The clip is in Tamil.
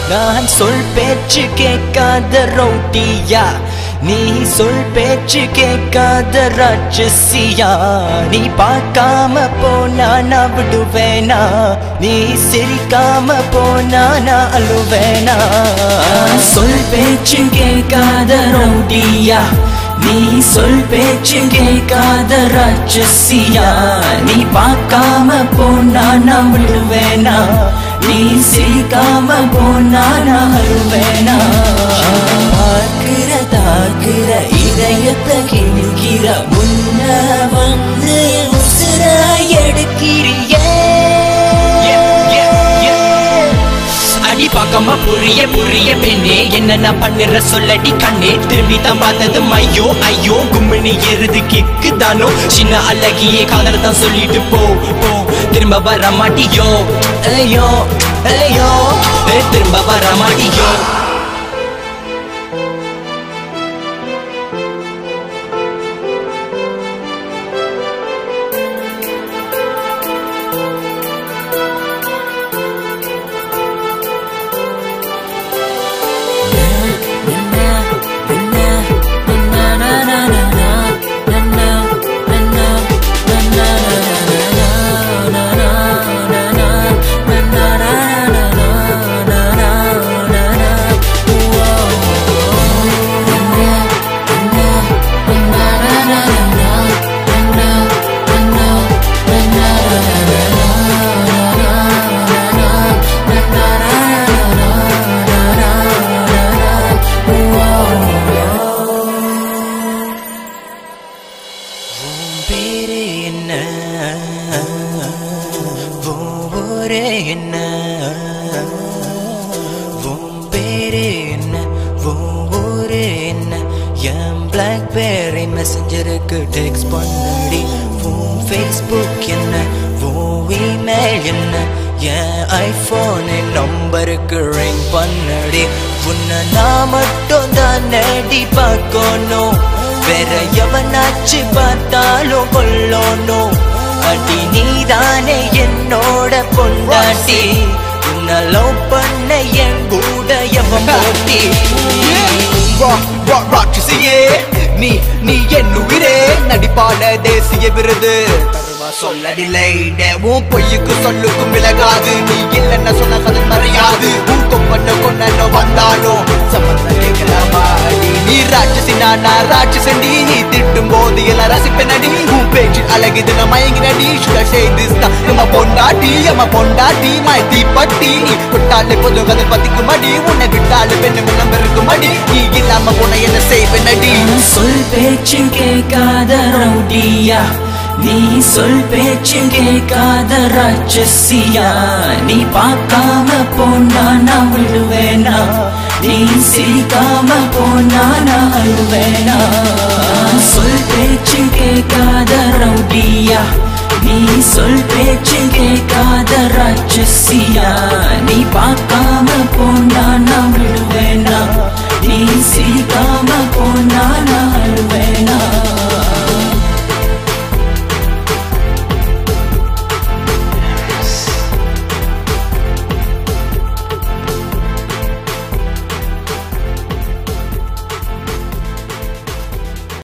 நான் சொல் பேச்சு கேட்காத ரோட்டியா நீ சொல் பேச்சு கேட்காத ராட்சசியா நீ பார்க்காம போனா நான் விடுவேனா நீ சிரிக்காம போனா நான் அழுவேனா சொல் பேச்சு கேட்காத ரோட்டியா நீ சொல் பேச்சு கேட்காத ராட்சசியா நீ பார்க்காம போனா நான் விடுவேனா நீ சிரிக்காம போனா நான் அழுவேனா பார்க்கிற தாக்குற இதயத்தை கிழிக்கிற முன்ன வந்து உசுர எடுக்கிறியே அடி பார்க்காம புரிய புரிய பெண்ணே என்ன நான் பண்ணுற சொல்லடி கண்ணே திரும்பி தான் பார்த்தது ஐயோ ஐயோ கும்மினி எருது கிக்கு தானோ சின்ன அழகியே காதல தான் சொல்லிட்டு போ போ திரும்ப வர மாட்டியோ ஐயோ ஐயோ ஏ, திரும்ப வர மாட்டியோ உன் பேரு என்ன உன் ஊரு என்ன உன் பேரு என்ன உன் ஊரு என்ன என் பிளாக்பெர்ரி மெசஞ்சருக்கு டெக்ஸ்ட் பண்ணடி உன் ஃபேஸ்புக் என்ன உன் இமெயில் என்ன என் ஐஃபோன் நம்பருக்கு ரிங் பண்ணடி உன்னை நான் மட்டும் தான் நடி பார்க்கணும் வேற எவனாச்சு பார்த்தாலும் கொல்லணும் அடி நீதானே என்னோட பொண்டாட்டி உன்னை லவ் பண்ண என் கூட எவன் போட்டி வா வா ராட்சசியே நீ நீ என் உயிரே நடிப்பான தேசிய விருது தருவா சொல்லடில்லை உன் பொய்யுக்கு சொல்லுக்கும் விலகாது நீ இல்லைன்னு சொன்ன கதை மறையாது உன் கொப்பன கொன்ன வந்தாலும் சம்பந்தம் கேட்கலாமா அடி நீ ராட்சசி நானா ராட்சசண்டி நீ திட்டும் போது எல்லாம் ரசிப்பனடி உன் பேச்சு அழகுது நான் மயங்கினடி சுகர் செய்து நம்ம பொண்டாட்டி நம்ம பொண்டாட்டி மாய் தீப்பட்டி நீ விட்டாலே பொது கதை பத்திக்கும் அடி உன்னை விட்டாலே பெண்ணு முன்னம் இருக்கும் அடி நீ இல்லாம போன என்ன செய்வனடி சொல் பேச்சு கேட்காத ரவுடியா நீ சொல் பேச்சு கேட்காத ராட்சசியா நீ பார்க்காம போனா நான் விழுவேனா நீ சிரிக்காம போனா நான் அழுவேனா சொல் பேச்சு கேட்காத ரவுடியா நீ சொல் பேச்சு கேட்காத ராட்சசியா நீ பார்க்காம போனா நான்